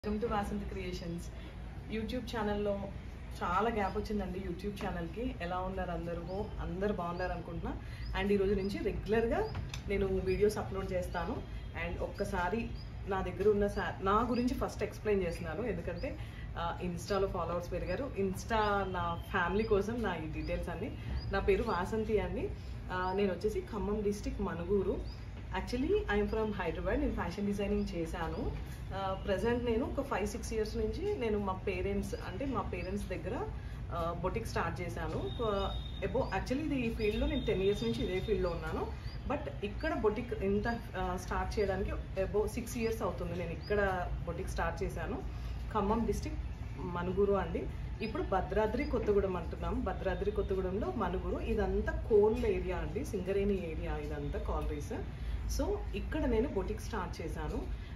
welcome to Vasanthi Creations YouTube ఛానల్లో చాలా gap వచ్చిందండి యూట్యూబ్ ఛానల్కి ఎలా ఉన్నారు అందరూ అందరు బాగున్నారు అనుకుంటున్నా అండ్ ఈరోజు నుంచి రెగ్యులర్గా నేను వీడియోస్ అప్లోడ్ చేస్తాను అండ్ ఒక్కసారి నా దగ్గర ఉన్న సా నా గురించి ఫస్ట్ ఎక్స్ప్లెయిన్ చేస్తున్నాను ఎందుకంటే ఆ, ఇన్స్టాలో ఫాలోవర్స్ పెరిగారు ఇన్స్టా నా ఫ్యామిలీ కోసం నా ఈ డీటెయిల్స్ అన్ని నా పేరు వాసంతి అండి ఆ, నేను వచ్చేసి Khammam district Manuguru actually I'm from Hyderabad నేను ఫ్యాషన్ డిజైనింగ్ చేశాను ప్రజెంట్ నేను ఒక ఫైవ్ సిక్స్ ఇయర్స్ నుంచి నేను మా పేరెంట్స్ అంటే మా పేరెంట్స్ దగ్గర బొటిక్ స్టార్ట్ చేశాను ఎబో యాక్చువల్లీ ఇది ఈ ఫీల్డ్లో నేను టెన్ ఇయర్స్ నుంచి ఇదే ఫీల్డ్లో ఉన్నాను బట్ ఇక్కడ బొటిక్ ఇంత స్టార్ట్ చేయడానికి అబో సిక్స్ ఇయర్స్ అవుతుంది నేను ఇక్కడ బొటిక్ స్టార్ట్ చేశాను ఖమ్మం డిస్టిక్ మనుగురు అండి ఇప్పుడు భద్రాద్రి కొత్తగూడెం అంటున్నాం భద్రాద్రి కొత్తగూడెంలో మనుగురు ఇదంతా కోల్ ఏరియా అండి సింగరేణి ఏరియా ఇదంతా కాలరీస్ సో ఇక్కడ నేను బొటిక్ స్టార్ట్ చేశాను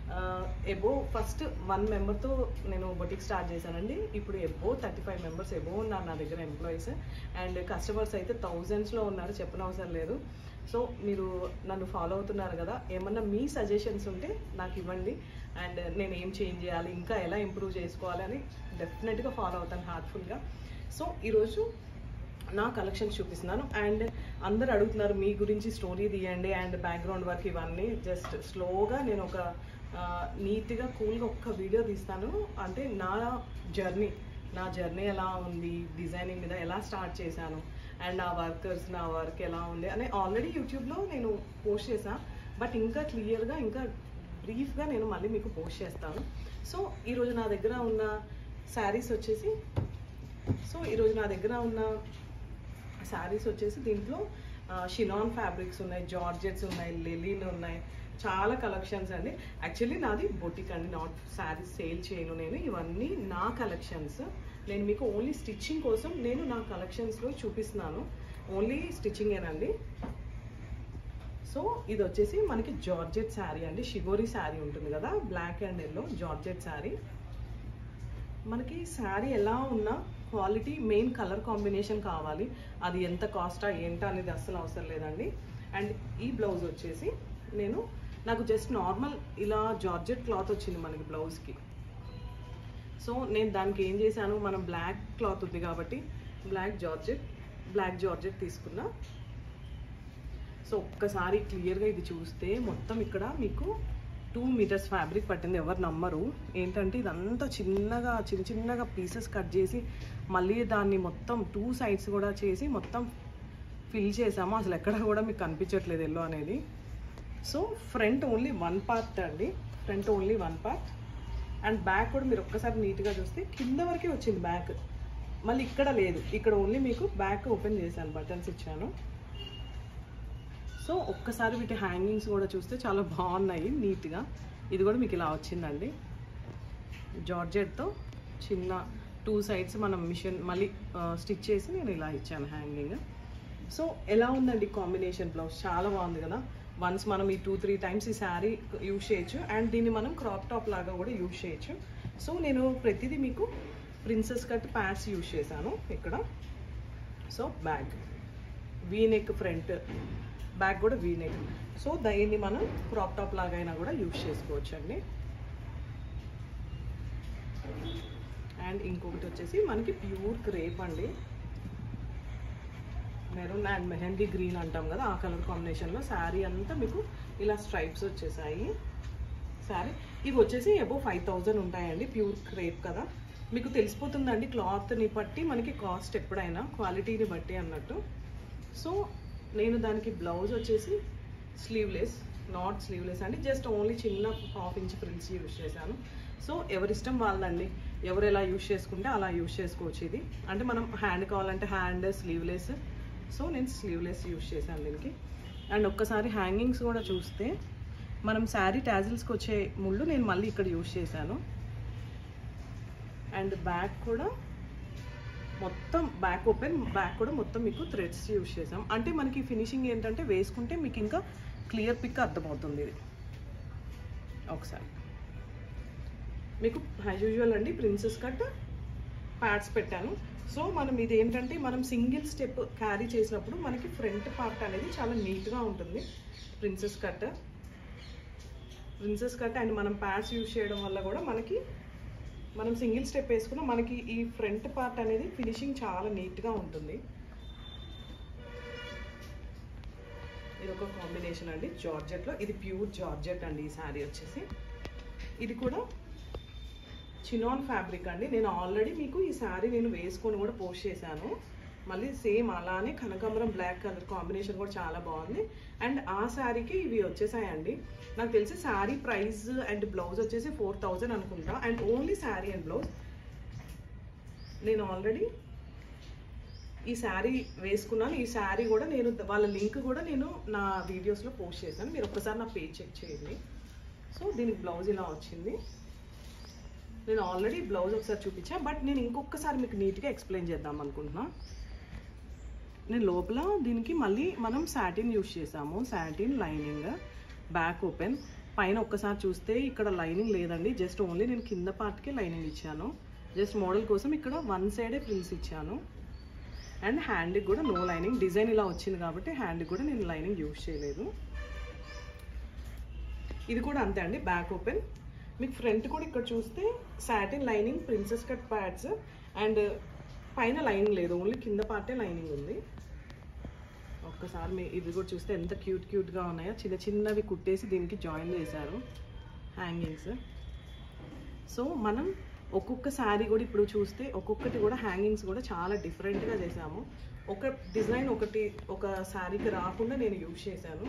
ఎబో ఫస్ట్ వన్ మెంబర్తో నేను బొటిక్ స్టార్ట్ చేశానండి ఇప్పుడు above thirty five members above ఉన్నారు నా దగ్గర ఎంప్లాయీస్ అండ్ కస్టమర్స్ అయితే థౌజండ్స్లో ఉన్నారు చెప్పనవసరం లేదు సో మీరు నన్ను ఫాలో అవుతున్నారు కదా ఏమన్నా మీ సజెషన్స్ ఉంటే నాకు ఇవ్వండి అండ్ నేను ఏం చేంజ్ చేయాలి ఇంకా ఎలా ఇంప్రూవ్ చేసుకోవాలి అని డెఫినెట్గా ఫాలో అవుతాను హార్ట్ఫుల్గా సో ఈరోజు నా కలెక్షన్స్ చూపిస్తున్నాను అండ్ అందరు అడుగుతున్నారు మీ గురించి స్టోరీ తీయండి అండ్ బ్యాక్గ్రౌండ్ వర్క్ ఇవన్నీ జస్ట్ స్లోగా నేను ఒక నీట్గా కూల్గా ఒక్క వీడియో తీస్తాను అంటే నా జర్నీ నా జర్నీ ఎలా ఉంది డిజైనింగ్ మీద ఎలా స్టార్ట్ చేశాను అండ్ ఆ వర్కర్స్ నా వర్క్ ఎలా ఉంది అని ఆల్రెడీ యూట్యూబ్లో నేను పోస్ట్ చేశాను బట్ ఇంకా క్లియర్గా ఇంకా బ్రీఫ్గా నేను మళ్ళీ మీకు పోస్ట్ చేస్తాను సో ఈరోజు నా దగ్గర ఉన్న శారీస్ వచ్చేసి సో ఈరోజు నా దగ్గర ఉన్న శారీస్ వచ్చేసి దీంట్లో షినాన్ ఫ్యాబ్రిక్స్ ఉన్నాయి జార్జెట్స్ ఉన్నాయి లెలిన్ ఉన్నాయి చాలా కలెక్షన్స్ అండి యాక్చువల్లీ నాది బొటిక్ అండి నాట్ శారీస్ సేల్ చేయను నేను ఇవన్నీ నా కలెక్షన్స్ నేను మీకు ఓన్లీ స్టిచ్చింగ్ కోసం నేను నా కలెక్షన్స్లో చూపిస్తున్నాను ఓన్లీ స్టిచ్చింగేనండి సో ఇది వచ్చేసి మనకి జార్జెట్ శారీ అండి షిగోరి శారీ ఉంటుంది కదా black and yellow georgette saree మనకి శారీ ఎలా ఉన్నా క్వాలిటీ మెయిన్ కలర్ కాంబినేషన్ కావాలి అది ఎంత కాస్టా ఏంటా అనేది అస్సలు అవసరం లేదండి అండ్ ఈ బ్లౌజ్ వచ్చేసి నేను నాకు జస్ట్ నార్మల్ ఇలా జార్జెట్ క్లాత్ వచ్చింది మనకి బ్లౌజ్కి సో నేను దానికి ఏం చేశాను మనం బ్లాక్ క్లాత్ ఉంది కాబట్టి బ్లాక్ జార్జెట్ బ్లాక్ జార్జెట్ తీసుకున్నా సో ఒక్కసారి క్లియర్గా ఇది చూస్తే మొత్తం ఇక్కడ మీకు టూ మీటర్స్ ఫ్యాబ్రిక్ పట్టింది ఎవరు నమ్మరు ఏంటంటే ఇదంతా చిన్నగా చిన్న చిన్నగా పీసెస్ కట్ చేసి మళ్ళీ దాన్ని మొత్తం టూ సైడ్స్ కూడా చేసి మొత్తం ఫిల్ చేసాము అసలు ఎక్కడ కూడా మీకు కనిపించట్లేదు ఎల్లో అనేది so front only one part అండి front only one part and back కూడా మీరు ఒక్కసారి నీట్గా చూస్తే కింద వరకే వచ్చింది బ్యాక్ మళ్ళీ ఇక్కడ లేదు ఇక్కడ ఓన్లీ మీకు బ్యాక్ ఓపెన్ చేశాను బటన్స్ ఇచ్చాను సో ఒక్కసారి వీటి హ్యాంగింగ్స్ కూడా చూస్తే చాలా బాగున్నాయి నీట్గా ఇది కూడా మీకు ఇలా వచ్చిందండి జార్జెట్తో చిన్న టూ సైడ్స్ మనం మిషన్ మళ్ళీ స్టిచ్ చేసి నేను ఇలా ఇచ్చాను హ్యాంగింగ్ సో ఎలా ఉందండి కాంబినేషన్ బ్లౌజ్ చాలా బాగుంది కదా వన్స్ మనం ఈ టూ త్రీ టైమ్స్ ఈ శారీ యూజ్ చేయొచ్చు అండ్ దీన్ని మనం క్రాప్ టాప్ లాగా కూడా యూజ్ చేయొచ్చు సో నేను ప్రతిదీ మీకు ప్రిన్సెస్ కట్ ప్యాడ్స్ యూజ్ చేశాను ఇక్కడ so back V neck front back కూడా వీ నెక్ సో దీన్ని మనం క్రాప్ టాప్ లాగా అయినా కూడా యూజ్ చేసుకోవచ్చు అండి అండ్ ఇంకొకటి వచ్చేసి మనకి ప్యూర్ క్రేప్ అండి మెరూన్ అండ్ మెహందీ గ్రీన్ అంటాం కదా ఆ కలర్ కాంబినేషన్లో శారీ అంతా మీకు ఇలా స్ట్రైప్స్ వచ్చేసాయి శారీ ఇవి వచ్చేసి అబౌవ్ ఫైవ్ థౌజండ్ ఉంటాయండి ప్యూర్ క్రేప్ కదా మీకు తెలిసిపోతుందండి క్లాత్ని బట్టి మనకి కాస్ట్ ఎప్పుడైనా క్వాలిటీని బట్టి అన్నట్టు సో నేను దానికి బ్లౌజ్ వచ్చేసి స్లీవ్లెస్ నాట్ స్లీవ్లెస్ అండి జస్ట్ ఓన్లీ చిన్న హాఫ్ ఇంచ్ ఫ్రిల్స్ యూజ్ చేశాను సో ఎవరిష్టం వాళ్ళండి ఎవరు ఎలా యూజ్ చేసుకుంటే అలా యూజ్ చేసుకోవచ్చు ఇది అంటే మనం హ్యాండ్ కావాలంటే హ్యాండ్ స్లీవ్లెస్ సో నేను స్లీవ్లెస్ యూజ్ చేశాను దీనికి అండ్ ఒక్కసారి హ్యాంగింగ్స్ కూడా చూస్తే మనం శారీ ట్యాజిల్స్కి వచ్చే ముళ్ళు నేను మళ్ళీ ఇక్కడ యూజ్ చేశాను అండ్ బ్యాక్ కూడా మొత్తం బ్యాక్ ఓపెన్ బ్యాక్ కూడా మొత్తం మీకు థ్రెడ్స్ యూజ్ చేసాం అంటే మనకి ఫినిషింగ్ ఏంటంటే వేసుకుంటే మీకు ఇంకా క్లియర్ పిక్ అర్థమవుతుంది ఇది ఒకసారి మీకు యాజ్ యూజువల్ అండి ప్రిన్సెస్ కట్ ప్యాడ్స్ పెట్టాను సో మనం ఇది ఏంటంటే మనం సింగిల్ స్టెప్ క్యారీ చేసినప్పుడు మనకి ఫ్రంట్ పార్ట్ అనేది చాలా నీట్గా ఉంటుంది princess cut princess cut and మనం ప్యాడ్స్ యూజ్ చేయడం వల్ల కూడా మనకి మనం సింగిల్ స్టెప్ వేసుకున్న మనకి ఈ ఫ్రంట్ పార్ట్ అనేది ఫినిషింగ్ చాలా నీట్గా ఉంటుంది ఇది ఒక కాంబినేషన్ అండి జార్జెట్లో ఇది ప్యూర్ జార్జెట్ అండి ఈ శారీ వచ్చేసి ఇది కూడా చినాన్ ఫ్యాబ్రిక్ అండి నేను ఆల్రెడీ మీకు ఈ శారీ నేను వేసుకొని కూడా పోస్ట్ చేశాను మళ్ళీ సేమ్ అలానే కనకాంబరం బ్లాక్ కలర్ కాంబినేషన్ కూడా చాలా బాగుంది అండ్ ఆ శారీకి ఇవి వచ్చేసాయండి నాకు తెలిసి శారీ ప్రైస్ అండ్ బ్లౌజ్ వచ్చేసి ఫోర్ థౌజండ్ అనుకుంటా and only saree and blouse నేను ఆల్రెడీ ఈ శారీ వేసుకున్నాను ఈ శారీ కూడా నేను వాళ్ళ లింక్ కూడా నేను నా వీడియోస్లో పోస్ట్ చేశాను మీరు ఒక్కసారి నా పేజ్ చెక్ చేయండి సో దీనికి బ్లౌజ్ ఇలా వచ్చింది నేను ఆల్రెడీ బ్లౌజ్ ఒకసారి చూపించా బట్ నేను ఇంకొకసారి మీకు నీట్గా ఎక్స్ప్లెయిన్ చేద్దాం అనుకుంటున్నా నేను లోపల దీనికి మళ్ళీ మనం సాటిన్ యూస్ చేసాము సాటిన్ లైనింగ్ బ్యాక్ ఓపెన్ పైన ఒక్కసారి చూస్తే ఇక్కడ లైనింగ్ లేదండి జస్ట్ ఓన్లీ నేను కింద పార్ట్కే లైనింగ్ ఇచ్చాను జస్ట్ మోడల్ కోసం ఇక్కడ వన్ సైడే ఫ్రిల్స్ ఇచ్చాను అండ్ హ్యాండ్కి కూడా నో లైనింగ్ డిజైన్ ఇలా వచ్చింది కాబట్టి హ్యాండ్కి కూడా నేను లైనింగ్ యూస్ చేయలేదు ఇది కూడా అంతే అండి బ్యాక్ ఓపెన్ మీకు ఫ్రంట్ కూడా ఇక్కడ చూస్తే satin lining princess cut pads and పైన లైనింగ్ లేదు ఓన్లీ కింద పార్టే లైనింగ్ ఉంది ఒక్కసారి మీ ఇది కూడా చూస్తే ఎంత క్యూట్ క్యూట్గా ఉన్నాయో చిన్న చిన్నవి కుట్టేసి దీనికి జాయిన్ చేశారు హ్యాంగింగ్స్ సో మనం ఒక్కొక్క శారీ కూడా ఇప్పుడు చూస్తే ఒక్కొక్కటి కూడా హ్యాంగింగ్స్ కూడా చాలా డిఫరెంట్గా చేసాము ఒక డిజైన్ ఒకటి ఒక శారీకి రాకుండా నేను యూజ్ చేశాను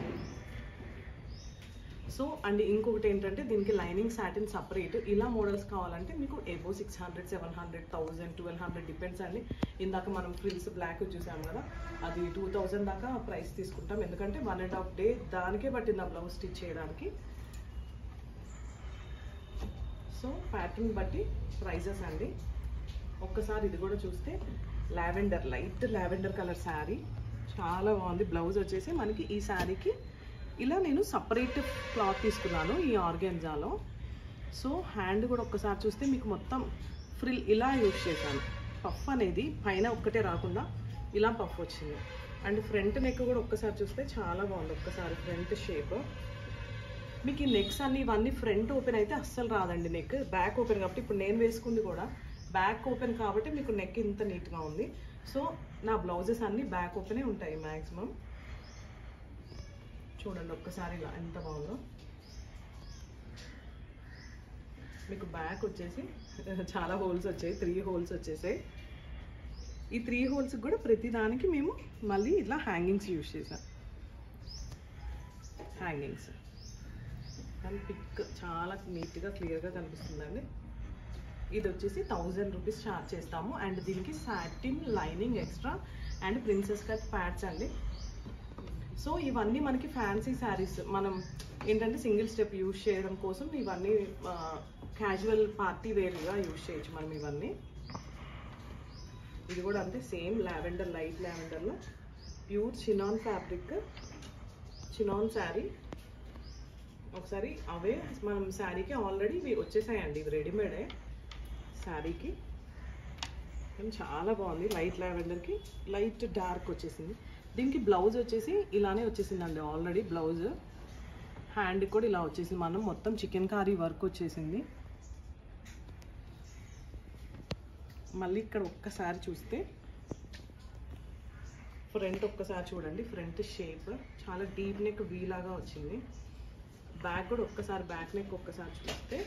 సో అండ్ ఇంకొకటి ఏంటంటే దీనికి లైనింగ్ సాటిన్ సపరేట్ ఇలా మోడల్స్ కావాలంటే మీకు above six hundred seven hundred thousand twelve hundred depends అండి ఇందాక మనం ఫ్రిల్స్ బ్లాక్ చూసాం కదా అది టూ థౌజండ్ దాకా ప్రైస్ తీసుకుంటాం ఎందుకంటే వన్ అండ్ హాఫ్ డే దానికే పట్టింది ఆ బ్లౌజ్ స్టిచ్ చేయడానికి సో ప్యాటర్న్ బట్టి ప్రైజెస్ అండి ఒక్కసారి ఇది కూడా చూస్తే lavender light lavender colour saree చాలా బాగుంది బ్లౌజ్ వచ్చేసి మనకి ఈ శారీకి ఇలా నేను సపరేట్ క్లాత్ తీసుకున్నాను ఈ ఆర్గెన్జాలో సో హ్యాండ్ కూడా ఒక్కసారి చూస్తే మీకు మొత్తం ఫ్రిల్ ఇలా యూజ్ చేశాను పఫ్ అనేది పైన ఒక్కటే రాకుండా ఇలా పఫ్ వచ్చింది అండ్ ఫ్రంట్ నెక్ కూడా ఒక్కసారి చూస్తే చాలా బాగుంది ఒక్కసారి ఫ్రంట్ షేప్ మీకు ఈ నెక్స్ అన్ని ఇవన్నీ ఫ్రంట్ ఓపెన్ అయితే అస్సలు రాదండి నెక్ బ్యాక్ ఓపెన్ కాబట్టి ఇప్పుడు నేను వేసుకుంది కూడా బ్యాక్ ఓపెన్ కాబట్టి మీకు నెక్ ఇంత నీట్గా ఉంది సో నా బ్లౌజెస్ అన్ని బ్యాక్ ఓపెనే ఉంటాయి మ్యాక్సిమం చూడండి ఒక్కసారి ఇలా ఎంత బాగుందో మీకు బ్యాక్ వచ్చేసి చాలా హోల్స్ వచ్చాయి త్రీ హోల్స్ వచ్చేసాయి ఈ త్రీ హోల్స్ కూడా ప్రతి దానికి మేము మళ్ళీ ఇట్లా హ్యాంగింగ్స్ యూజ్ చేసాం హ్యాంగింగ్స్ కానీ పిక్ చాలా నీట్గా క్లియర్గా కనిపిస్తుందండి ఇది వచ్చేసి థౌజండ్ రూపీస్ చార్జ్ చేస్తాము అండ్ దీనికి satin lining extra and princess cut pads అండి సో ఇవన్నీ మనకి ఫ్యాన్సీ శారీస్ మనం ఏంటంటే సింగిల్ స్టెప్ యూజ్ చేయడం కోసం ఇవన్నీ క్యాజువల్ పార్టీ వేర్గా యూజ్ చేయొచ్చు మనం ఇవన్నీ ఇది కూడా అంతే సేమ్ లావెండర్ లైట్ లావెండర్లో pure chinon fabric chinon saree ఒకసారి అవే మనం శారీకి ఆల్రెడీ ఇవి వచ్చేసాయండి ఇవి రెడీమేడే శారీకి కానీ చాలా బాగుంది లైట్ లావెండర్కి లైట్ డార్క్ వచ్చేసింది దీనికి బ్లౌజ్ వచ్చేసి ఇలానే వచ్చేసిందండి ఆల్రెడీ బ్లౌజ్ హ్యాండ్ కూడా ఇలా వచ్చేసింది మనం మొత్తం చికెన్ కారీ వర్క్ వచ్చేసింది మళ్ళీ ఇక్కడ ఒక్కసారి చూస్తే ఫ్రంట్ ఒక్కసారి చూడండి ఫ్రంట్ షేప్ చాలా డీప్ నెక్ వీలాగా వచ్చింది బ్యాక్ కూడా ఒక్కసారి బ్యాక్ నెక్ ఒక్కసారి చూస్తే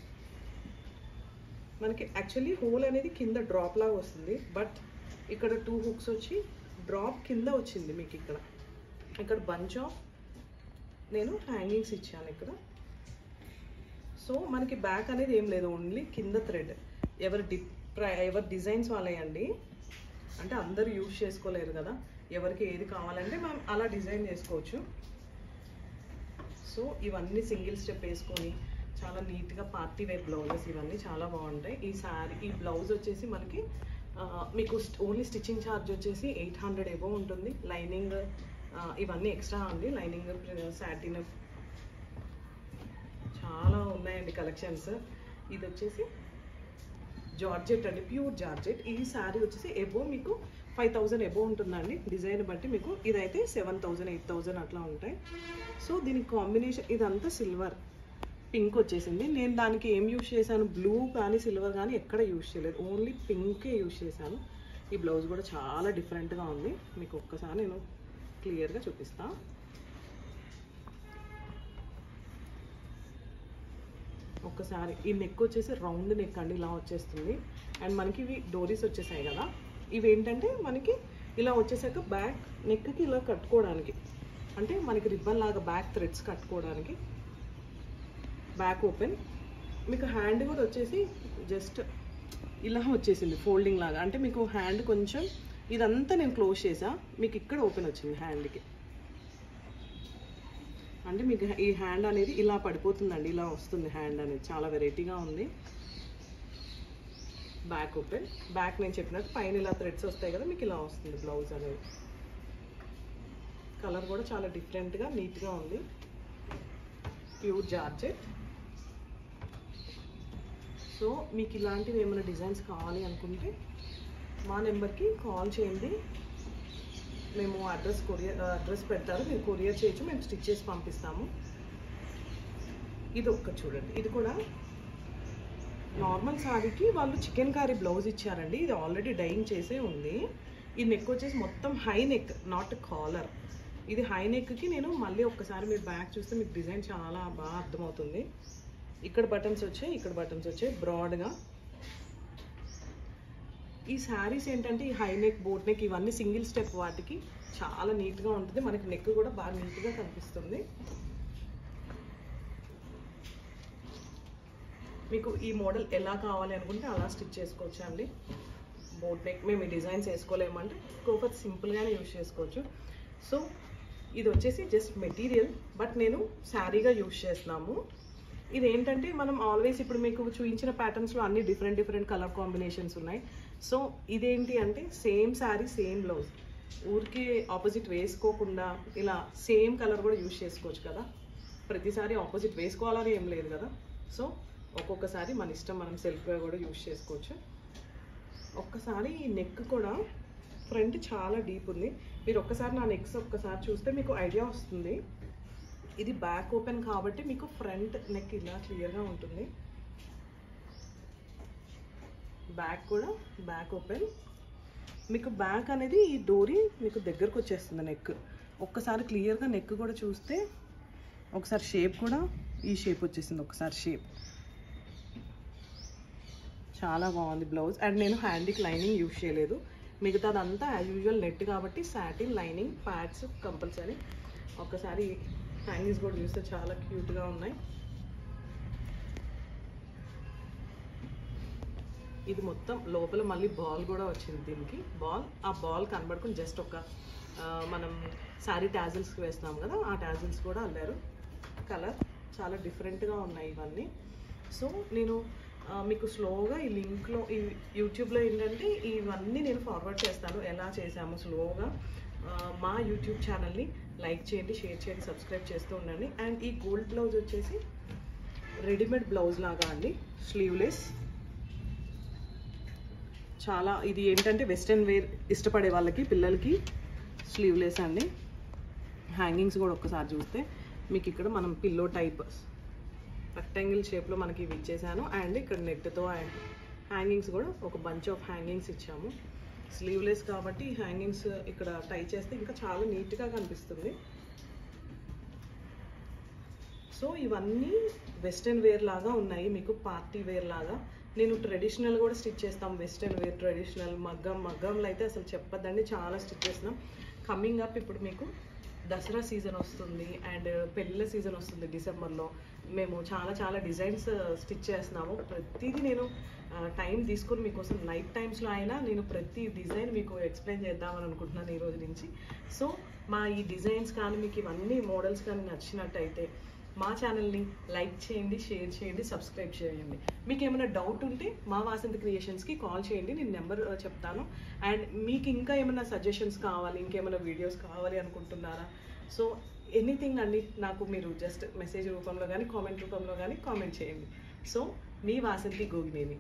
మనకి యాక్చువల్లీ హోల్ అనేది కింద డ్రాప్ లాగా వస్తుంది బట్ ఇక్కడ టూ హుక్స్ వచ్చి డ్రాప్ కింద వచ్చింది మీకు ఇక్కడ ఇక్కడ బంచ్ ఆఫ్ నేను హ్యాంగింగ్స్ ఇచ్చాను ఇక్కడ సో మనకి బ్యాక్ అనేది ఏం లేదు ఓన్లీ కింద థ్రెడ్ ఎవరి డి ఎవరి డిజైన్స్ వాళ్ళయండి అంటే అందరూ యూజ్ చేసుకోలేరు కదా ఎవరికి ఏది కావాలంటే మనం అలా డిజైన్ చేసుకోవచ్చు సో ఇవన్నీ సింగిల్ స్టెప్ వేసుకొని చాలా నీట్గా పార్టీ వేర్ బ్లౌజెస్ ఇవన్నీ చాలా బాగుంటాయి ఈ శారీ ఈ బ్లౌజ్ వచ్చేసి మనకి ఆ, మీకు ఓన్లీ స్టిచ్చింగ్ ఛార్జ్ వచ్చేసి ఎయిట్ హండ్రెడ్ ఎబో ఉంటుంది లైనింగ్ ఇవన్నీ ఎక్స్ట్రా ఉంది లైనింగ్ సాటిన్ చాలా ఉన్నాయండి కలెక్షన్స్ ఇది వచ్చేసి జార్జెట్ అండి ప్యూర్ జార్జెట్ ఈ శారీ వచ్చేసి ఎబో మీకు ఫైవ్ థౌజండ్ ఎబో ఉంటుందండి డిజైన్ బట్టి మీకు ఇదైతే సెవెన్ థౌజండ్ ఎయిట్ థౌజండ్ అట్లా ఉంటాయి సో దీనికి కాంబినేషన్ ఇదంతా సిల్వర్ పింక్ వచ్చేసింది నేను దానికి ఏం యూజ్ చేశాను బ్లూ కానీ సిల్వర్ కానీ ఎక్కడ యూజ్ చేయలేదు ఓన్లీ పింకే యూజ్ చేశాను ఈ బ్లౌజ్ కూడా చాలా డిఫరెంట్గా ఉంది మీకు ఒక్కసారి నేను క్లియర్గా చూపిస్తా ఒక్కసారి ఈ నెక్ వచ్చేసి రౌండ్ నెక్ అండి ఇలా వచ్చేస్తుంది అండ్ మనకి ఇవి డోరీస్ వచ్చేసాయి కదా ఇవి ఏంటంటే మనకి ఇలా వచ్చేసాక బ్యాక్ నెక్కి ఇలా కట్టుకోవడానికి అంటే మనకి రిబ్బన్ లాగా బ్యాక్ థ్రెడ్స్ కట్టుకోవడానికి బ్యాక్ ఓపెన్ మీకు హ్యాండ్ కూడా వచ్చేసి జస్ట్ ఇలా వచ్చేసింది ఫోల్డింగ్ లాగా అంటే మీకు హ్యాండ్ కొంచెం ఇదంతా నేను క్లోజ్ చేసా మీకు ఇక్కడ ఓపెన్ వచ్చింది హ్యాండ్కి అంటే మీకు ఈ హ్యాండ్ అనేది ఇలా పడిపోతుందండి ఇలా వస్తుంది హ్యాండ్ అనేది చాలా వెరైటీగా ఉంది బ్యాక్ ఓపెన్ బ్యాక్ నేను చెప్పినట్టు పైన ఇలా థ్రెడ్స్ వస్తాయి కదా మీకు ఇలా వస్తుంది బ్లౌజ్ అనేది కలర్ కూడా చాలా డిఫరెంట్గా నీట్గా ఉంది ప్యూర్ జార్జెట్ సో మీకు ఇలాంటివి ఏమైనా డిజైన్స్ కావాలి అనుకుంటే మా నెంబర్కి కాల్ చేయండి మేము అడ్రస్ కొరియర్ అడ్రస్ పెడతారు మీరు కొరియర్ చేయొచ్చు మేము స్టిచ్ చేసి పంపిస్తాము ఇది ఒక్కటి చూడండి ఇది కూడా నార్మల్ సారీకి వాళ్ళు చికెన్ కారీ బ్లౌజ్ ఇచ్చారండి ఇది ఆల్రెడీ డైయింగ్ చేసే ఉంది ఈ నెక్ వచ్చేసి మొత్తం హై నెక్ నాట్ కాలర్ ఇది హై నెక్కి నేను మళ్ళీ ఒక్కసారి మీరు బ్యాక్ చూస్తే మీకు డిజైన్ చాలా బాగా అర్థమవుతుంది ఇక్కడ బటన్స్ వచ్చాయి ఇక్కడ బటన్స్ వచ్చాయి బ్రాడ్గా ఈ శారీస్ ఏంటంటే ఈ హై నెక్ బోట్ నెక్ ఇవన్నీ సింగిల్ స్టెప్ వాటికి చాలా నీట్గా ఉంటుంది మనకి నెక్ కూడా బాగా నీట్గా కనిపిస్తుంది మీకు ఈ మోడల్ ఎలా కావాలి అనుకుంటే అలా స్టిచ్ చేసుకోవచ్చు అండి బోట్ నెక్ మేము ఈ డిజైన్స్ వేసుకోలేమంటే కోపర్ సింపుల్గానే యూజ్ చేసుకోవచ్చు సో ఇది వచ్చేసి జస్ట్ మెటీరియల్ బట్ నేను శారీగా యూజ్ చేస్తున్నాము ఇది ఏంటంటే మనం ఆల్వేస్ ఇప్పుడు మీకు చూపించిన ప్యాటర్న్స్లో అన్ని డిఫరెంట్ డిఫరెంట్ కలర్ కాంబినేషన్స్ ఉన్నాయి సో ఇదేంటి అంటే సేమ్ శారీ సేమ్ బ్లౌజ్ ఊరికి ఆపోజిట్ వేసుకోకుండా ఇలా సేమ్ కలర్ కూడా యూజ్ చేసుకోవచ్చు కదా ప్రతిసారి ఆపోజిట్ వేసుకోవాలని ఏం లేదు కదా సో ఒక్కొక్కసారి మన ఇష్టం మనం సెల్ఫ్గా కూడా యూజ్ చేసుకోవచ్చు ఒక్కసారి ఈ నెక్ కూడా ఫ్రంట్ చాలా డీప్ ఉంది మీరు ఒక్కసారి నా నెక్స్ ఒక్కసారి చూస్తే మీకు ఐడియా వస్తుంది ఇది బ్యాక్ ఓపెన్ కాబట్టి మీకు ఫ్రంట్ నెక్ ఇలా క్లియర్గా ఉంటుంది బ్యాక్ కూడా బ్యాక్ ఓపెన్ మీకు బ్యాక్ అనేది ఈ డోరీ మీకు దగ్గరకు వచ్చేస్తుంది నెక్ ఒక్కసారి క్లియర్గా నెక్ కూడా చూస్తే ఒకసారి షేప్ కూడా ఈ షేప్ వచ్చేసింది ఒకసారి షేప్ చాలా బాగుంది బ్లౌజ్ అండ్ నేను హ్యాండీకి లైనింగ్ యూజ్ చేయలేదు మిగతాదంతా యాజ్ యూజువల్ నెట్ కాబట్టి సాటిన్ లైనింగ్ ప్యాడ్స్ కంపల్సరీ ఒకసారి హ్యాంగింగ్స్ కూడా చూస్తే చాలా క్యూట్గా ఉన్నాయి ఇది మొత్తం లోపల మళ్ళీ బాల్ కూడా వచ్చింది దీనికి బాల్ ఆ బాల్ కనబడుకుని జస్ట్ ఒక ఆ, మనం శారీ టాజిల్స్కి వేస్తున్నాం కదా ఆ టాజిల్స్ కూడా అల్లారు కలర్ చాలా డిఫరెంట్గా ఉన్నాయి ఇవన్నీ సో నేను ఆ, మీకు స్లోగా ఈ లింక్లో ఈ యూట్యూబ్లో ఏంటంటే ఇవన్నీ నేను ఫార్వర్డ్ చేస్తాను ఎలా చేసాము స్లోగా ఆ, మా యూట్యూబ్ ఛానల్ని లైక్ చేయండి షేర్ చేయండి సబ్స్క్రైబ్ చేస్తూ ఉండండి అండ్ ఈ గోల్డ్ బ్లౌజ్ వచ్చేసి రెడీమేడ్ బ్లౌజ్ లాగా అండి స్లీవ్లెస్ చాలా ఇది ఏంటంటే వెస్ట్రన్ వేర్ ఇష్టపడే వాళ్ళకి పిల్లలకి స్లీవ్లెస్ అండి హ్యాంగింగ్స్ కూడా ఒక్కసారి చూస్తే మీకు ఇక్కడ మనం పిల్లో టైప్ రెక్టాంగిల్ షేప్లో మనకి ఇవి ఇచ్చేసాను అండ్ ఇక్కడ నెట్తో అండ్ హ్యాంగింగ్స్ కూడా ఒక బంచ్ ఆఫ్ హ్యాంగింగ్స్ ఇచ్చాము స్లీవ్లెస్ కాబట్టి హ్యాంగింగ్స్ ఇక్కడ టై చేస్తే ఇంకా చాలా నీట్గా కనిపిస్తుంది సో ఇవన్నీ వెస్ట్రన్ వేర్ లాగా ఉన్నాయి మీకు పార్టీ వేర్ లాగా నేను ట్రెడిషనల్ కూడా స్టిచ్ చేస్తాం వెస్ట్రన్ వేర్ ట్రెడిషనల్ మగ్గం మగ్గంలో అయితే అసలు చెప్పద్దండి చాలా స్టిచ్ చేస్తున్నాం కమింగ్ అప్ ఇప్పుడు మీకు దసరా సీజన్ వస్తుంది అండ్ పెళ్ళిళ్ళ సీజన్ వస్తుంది డిసెంబర్లో మేము చాలా చాలా డిజైన్స్ స్టిచ్ చేస్తున్నాము ప్రతిదీ నేను టైం తీసుకొని మీకోసం నైట్ టైమ్స్లో అయినా నేను ప్రతి డిజైన్ మీకు ఎక్స్ప్లెయిన్ చేద్దామని అనుకుంటున్నాను ఈ రోజు నుంచి సో మా ఈ డిజైన్స్ కానీ మీకు ఇవన్నీ మోడల్స్ కానీ నచ్చినట్టయితే మా ఛానల్ని లైక్ చేయండి షేర్ చేయండి సబ్స్క్రైబ్ చేయండి మీకు ఏమైనా డౌట్ ఉంటే మా వాసంతి క్రియేషన్స్కి కాల్ చేయండి నేను నెంబర్ చెప్తాను అండ్ మీకు ఇంకా ఏమైనా సజెషన్స్ కావాలి ఇంకేమైనా వీడియోస్ కావాలి అనుకుంటున్నారా సో ఎనీథింగ్ అండి నాకు మీరు జస్ట్ మెసేజ్ రూపంలో కానీ కామెంట్ రూపంలో కానీ కామెంట్ చేయండి సో మీ Vasanthi Gogineni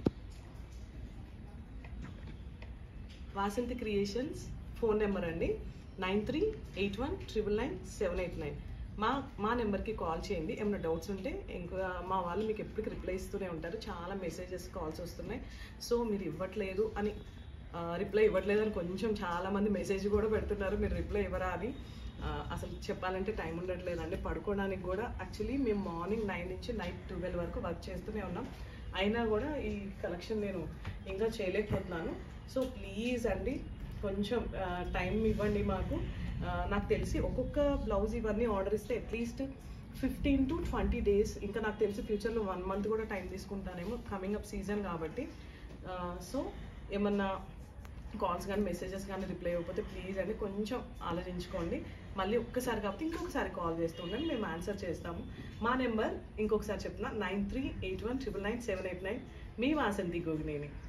Vasanthi Creations phone number అండి nine three eight one triple nine seven eight nine మా మా నెంబర్కి కాల్ చేయండి ఏమైనా డౌట్స్ ఉంటే ఇంకా మా వాళ్ళు మీకు ఎప్పటికీ రిప్లై ఇస్తూనే ఉంటారు చాలా మెసేజెస్ కాల్స్ వస్తున్నాయి సో మీరు ఇవ్వట్లేదు అని రిప్లై ఇవ్వట్లేదు అని కొంచెం చాలామంది మెసేజ్ కూడా పెడుతున్నారు మీరు రిప్లై ఇవ్వరా అని ఆ, అసలు చెప్పాలంటే టైం ఉండట్లేదండి పడుకోవడానికి కూడా యాక్చువల్లీ మేము మార్నింగ్ నైన్ నుంచి నైట్ ట్వెల్వ్ వరకు వర్క్ చేస్తూనే ఉన్నాం అయినా కూడా ఈ కలెక్షన్ నేను ఇంకా చేయలేకపోతున్నాను సో ప్లీజ్ అండి కొంచెం టైం ఇవ్వండి మాకు ఆ, నాకు తెలిసి ఒక్కొక్క బ్లౌజ్ ఇవన్నీ ఆర్డర్ ఇస్తే at least fifteen to twenty days ఇంకా నాకు తెలిసి ఫ్యూచర్లో వన్ మంత్ కూడా టైం తీసుకుంటానేమో కమింగ్ అప్ సీజన్ కాబట్టి సో ఏమన్నా కాల్స్ కానీ మెసేజెస్ కానీ రిప్లై ఇవ్వకపోతే ప్లీజ్ అండి కొంచెం ఆలోచించుకోండి మళ్ళీ ఒక్కసారి కాకపోతే ఇంకొకసారి కాల్ చేస్తూ ఉండండి మేము ఆన్సర్ చేస్తాము మా నెంబర్ ఇంకొకసారి చెప్తున్నా nine three eight one triple nine seven eight nine మీ వాసంతి గోగినేని